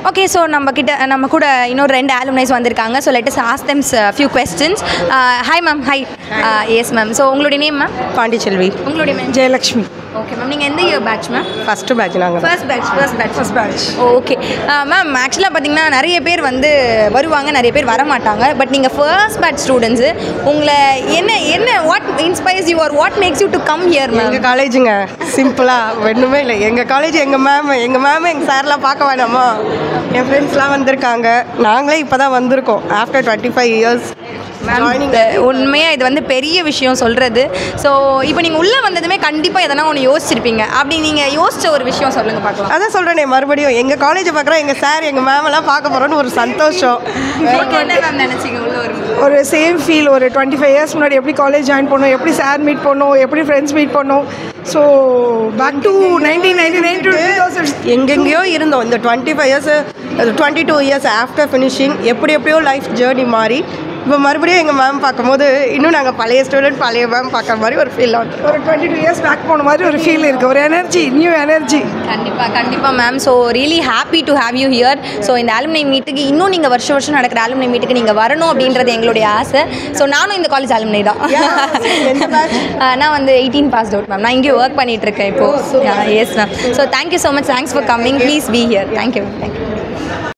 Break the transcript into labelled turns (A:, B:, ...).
A: Okay so நம்ம கிட்ட நம்ம கூட இன்னொரு ரெண்டு ஆலுமினைஸ் வந்திருக்காங்க so let us ask them few questions hi ma'am hi yes ma'am so உங்களுடைய நேம் மேம்
B: பாண்டிச்செல்வி
A: உங்களுடைய மேம்
B: ஜெயலக்ஷ்மி
A: ஓகே மேம் நீங்கள் எந்த year batch ma'am
B: first batch நாங்கள்
A: first batch first batch
B: first batch
A: okay ma'am ஆக்சுவலாக பார்த்தீங்கன்னா நிறைய பேர் வந்து வருவாங்க நிறைய பேர் வர மாட்டாங்க பட் நீங்கள் ஃபர்ஸ்ட் பேட்ச் ஸ்டூடெண்ட்ஸு உங்களை என்ன என்ன what inspires you are what makes you to come here ma'am
B: எங்கள் காலேஜுங்க சிம்பிளாக ஒன்றுமே இல்லை எங்கள் காலேஜ் எங்கள் மேம் எங்கள் மேம் எங்கள் சார்லாம் பார்க்க வேணாமா என் ஃப்ரெண்ட்ஸ்லாம் வந்திருக்காங்க நாங்களே இப்போ தான் வந்திருக்கோம் ஆஃப்டர் டுவெண்ட்டி ஃபைவ் இயர்ஸ்
A: உண்மையாக இது வந்து பெரிய விஷயம் சொல்கிறது ஸோ இப்போ நீங்கள் உள்ளே வந்ததுமே கண்டிப்பாக எதனா ஒன்று யோசிச்சிருப்பீங்க அப்படி நீங்கள் யோசிச்ச ஒரு விஷயம் சொல்லுங்கள் பார்க்கலாம்
B: அதான் சொல்கிறேனே மறுபடியும் எங்கள் காலேஜை பார்க்குறோம் எங்கள் சார் எங்கள் மேமெல்லாம் பார்க்க போகிறோன்னு ஒரு சந்தோஷம்
A: நீங்கள் என்ன மேம் நினச்சிங்க உள்ளே வரும்போது
C: ஒரு சேம் ஃபீல் ஒரு டுவெண்ட்டி ஃபைவ் இயர்ஸ் முன்னாடி எப்படி காலேஜ் ஜாயின் பண்ணோம் எப்படி சார் மீட் பண்ணோம் எப்படி ஃப்ரெண்ட்ஸ் மீட் பண்ணோம் so back to nineteen ninety nine to two thousand
B: எங்கெங்கேயோ இருந்தோம் இந்த twenty five years twenty two years after finishing எப்படி எப்படியோ லைஃப் ஜேர்னி மாறி இப்போ மறுபடியும் எங்கள் மேம் பார்க்கும்போது இன்னும் நாங்கள் பழைய ஸ்டூடெண்ட் பழைய மேம் பார்க்குற மாதிரி ஒரு ஃபீல் ஆகுது
C: ஒரு டுவெண்ட்டி டூ இயர்ஸ் பேக் போன மாதிரி ஒரு ஃபீல் இருக்குது ஒரு எனர்ஜி நியூ எனர்ஜி
A: கண்டிப்பாக கண்டிப்பாக ma'am so really happy to have you here so இந்த ஆலுமினை மீட்டுக்கு இன்னும் நீங்கள் வருஷம் வருஷம் நடக்கிற ஆலுமினை மீட்டுக்கு நீங்கள் வரணும் அப்படின்றது எங்களுடைய ஆசை ஸோ நானும் இந்த காலேஜ் ஆலுமினை தான்
B: எந்த batch?
A: ஆஹ் நான் வந்து எயிட்டீன் பாஸ் அவுட் மேம் நான் இங்கே ஒர்க் பண்ணிட்டு இருக்கேன் இப்போ yes ma'am so thank you so much thanks for coming please be here thank you thank you